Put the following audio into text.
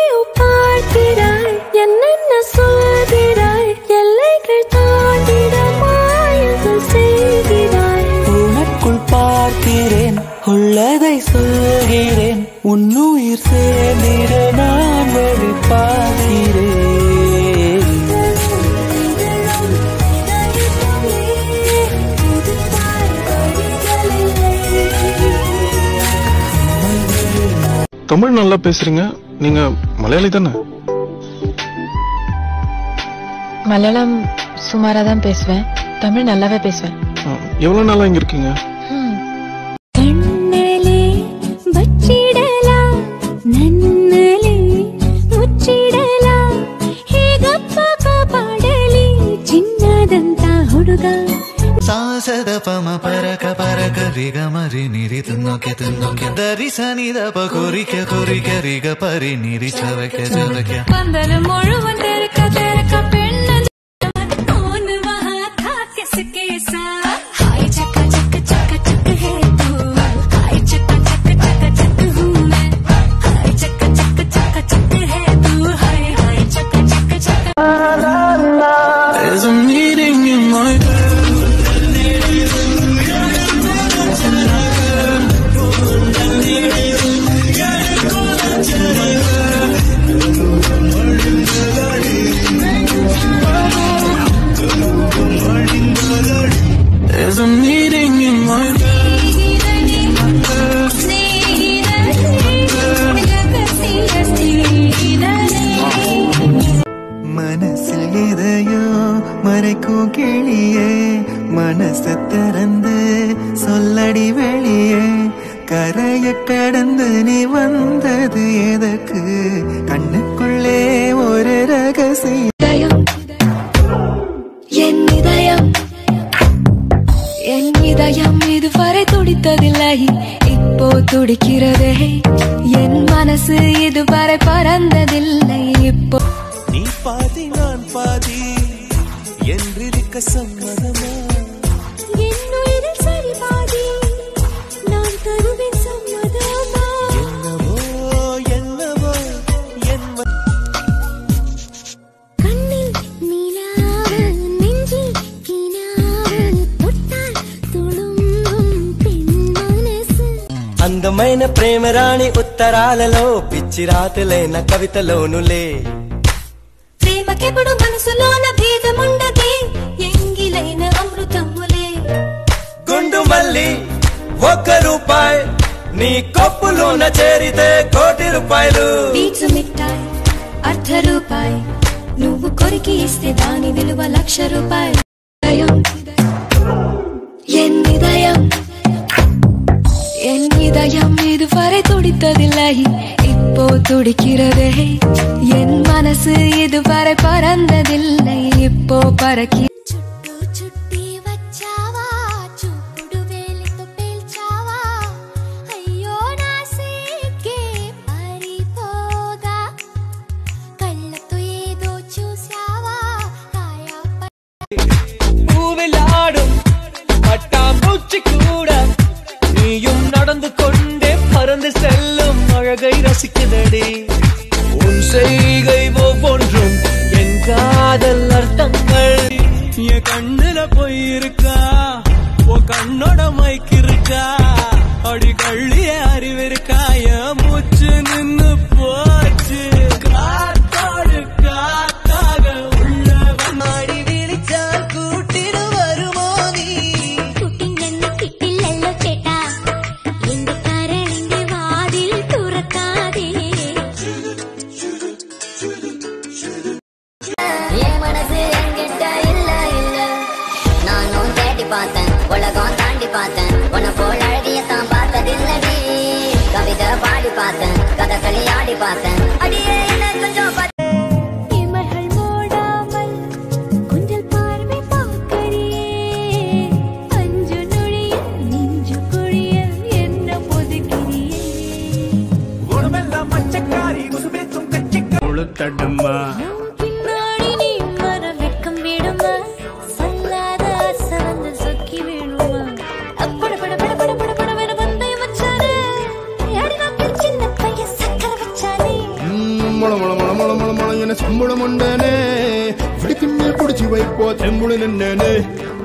எங்கேயோ பார்க்கிறாய் என்னென்ன சொல்கிறாய் எல்லைகள் தாண்டிட மாயங்கள் செய்கிறாய் உனக்குள் பார்க்கிறேன் உள்ளதை சொல்கிறேன் உன்னுயிர் சேர்ந்திட நான் வழி பார்க்கிறேன் தமிழ் நல்லா பேசுறீங்க நீங்க மலையாளி தானே மலையாளம் சுமாரா தான் பேசுவேன் தமிழ் நல்லாவே பேசுவேன் ஆ, எவ்வளவு நாளா இங்க இருக்கீங்க ಕಣ್ಣಲೆ ಬಚ್ಚಿಡಲ ನನ್ನಲೆ ಮುಚ್ಚಿಡಲ ಹೇಗಪ್ಪ ಕಾಪಾಡಲಿ ಚಿನ್ನದಂತ ಹುಡುಗ ಸಾಸದ ಪಮ ಪರಕ ಪರಕ ರಿಗ ಮರಿ ನಿರಿ ತುನ್ನೋಕೆ ತುನ್ನೋಕೆ ದರಿ ಸನಿದ ಪ ಕೊರಿಕೆ ಕೊರಿಕೆ ರಿಗ ಪರಿ ನಿರಿ ಚವಕೆ ಚವಕೆ பந்தல் முழுவன் தெருக்க தெருக்க பெண்ணன் कौन वहाँ था किसके साथ हाय चक्का चक चक चक है तू हाय चक्का चक चक चक हूँ मैं हाय चक्का चक चक चक है तू हाय हाय चक्का चक चक There's a meeting in my There's a meeting in my மனசில் எதையோ மறைக்கும் கிளியே மனச திறந்து சொல்லடி வெளியே கரைய கடந்து நீ வந்தது எதற்கு கண்ணுக்குள்ளே ஒரு ரகசியம் இதயம் என் இதயம் என் இதயம் இதுவரை துடித்ததில்லை இப்போ துடிக்கிறதே என் மனசு இதுவரை பறந்ததில்லை இப்போ நீ பாதி நான் பாதி என்றிருக்க சம்மதமா என்னுயிரில் சரி பாதி நான் தருவேன் சம்மதமா என்னவோ என்னவோ என் கண்ணில் நீலாவு நெஞ்சில் கினாவு தொட்டால் துளும்பும் பெண் மனசு అందమైన ప్రేమ రాణి ఉత్తరాలలో పిచ్చి రాతలైన కవితలోనులే ప్రేమకెప్పుడు మనసులోన భేదముండదే ఎంగిలైన అమృతములే గుండు మల్లి ఒక్క రూపాయి నీ కప్పులోన చేరితే కోటి రూపాయలు బీచు మిఠాయి అర్ధ రూపాయి నువ్వు కొరికి ఇస్తే దాని విలువ లక్ష రూపాయలు இதயம், என் இதயம் என் இதயம் இதுவரை துடித்ததில்லை இப்போ துடிக்கிறதே என் மனசு இதுவரை பறந்ததில்லை இப்போ பறக்கி చుట్టూ చుట్టి వచ్చావా చూపుడు వేలితో పేల్చావా అయ్యో నా సిగ్గే పారిపోగా కళ్ళతో ఏదో చూసావా కాయా பூவிலாடும் பட்டாம்பூச்சி கூட நீயும் நடந்து கொண்டே பறந்து செல்லும் அழகை ரசிக்குதடி உன் செய்கை ஒவ்வொன்றும் என் காதல் அர்த்தங்கள் என் கண்ணுல போயிருக்கா உன் கண்ணோட மைக்கு இருக்கா அடி கள்ளிய அறிவிருக்கா என் மூச்சு நின்னு போச்சு காத்தோடு காத்தாக உள்ள மாடி விழிச்சால் கூட்டிடு வருமோ நீ കുട്ടിങ്ങെന്ന കിട്ടില്ലല്ലോ ചേട്ടാ എന്റെ കരളിന്റെ വാതിൽ തുറക്കാതെ என் மனசு என்கிட்ட இல்ல இல்ல நானும் தேடி பார்த்தேன் உலகம் தாண்டி பார்த்தேன் உன்னை போல் அழகிய தான் பார்த்ததில்லடி கவிதை பாடி பார்த்தேன் கதகளி ஆடி பார்த்தேன் அடியே என்ன கொஞ்சம் பா- இமைகள் மூடாமல் கொஞ்சல் பார்வை பார்க்கறியே அஞ்சு நொழியில் நெஞ்சு குழியில் என்ன பொதுக்கிறியே பின்னாடி நீ வர வெட்கம் விடுமா சொல்லாத ஆசை வந்து சொக்கி விடுமா அப்பட பட பட பட பட பட பட வந்தை வச்சாரு அடி நான் சின்ன பையன் சக்கர வச்சானே நீ முள முள முள முள முள முள என சம்பளம் உண்டனே பிடிக்குமே பிடிச்சி வைப்போ தெம்புடு நின்னேனே